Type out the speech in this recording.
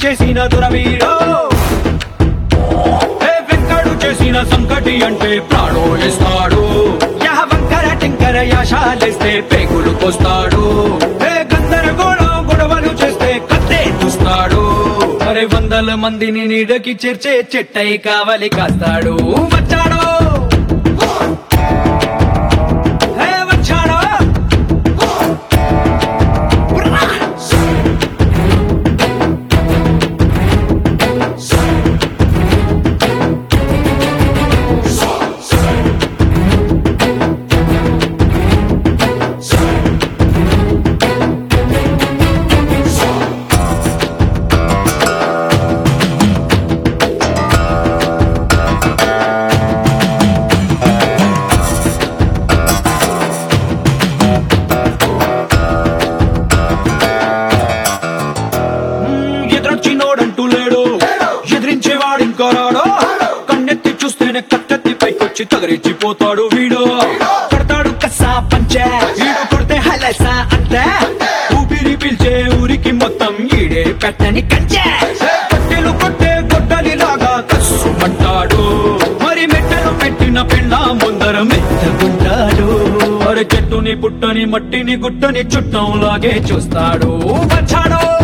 చేసిన దురవీడో ఏ వెంకడు చేసిన సంకటి అంటే ప్రాణోలిస్తాడు యహ వంకర టింకర యాశాలేస్తే పేగులు కోస్తాడు ఏ గందరగోళం గొడవలు చేస్తే కత్తే చూస్తాడు అరే వందల మందిని నీడకి చేర్చే చెట్టై కావలి కాస్తాడు వచ్చాడు ఏ వచ్చాడు ఉర్రా! ఎదురొచ్చినోడంటూ లేడు ఎదిరించేవాడు ఇంకో రాడు కన్నెత్తి చూస్తేనే కట్టెత్తి పైకొచ్చి తగరిచ్చిపోతాడు వీడు కొడతాడు కసా పంచే వీడు కొడితే హలసా అంతే ఊపిరి పిలిచే ఊరికి మొత్తం ఈడే పెట్టని కంచే కట్టెలు కొట్టే గొడ్డలిలాగా కస్సుమంటాడు మరి మెట్టలు పెట్టిన పెళ్ళ ముందర మెత్తగుంటాడు మరి చెట్టుని పుట్టని మట్టిని గుట్టని చుట్టంలాగే చూస్తాడు వచ్చాడు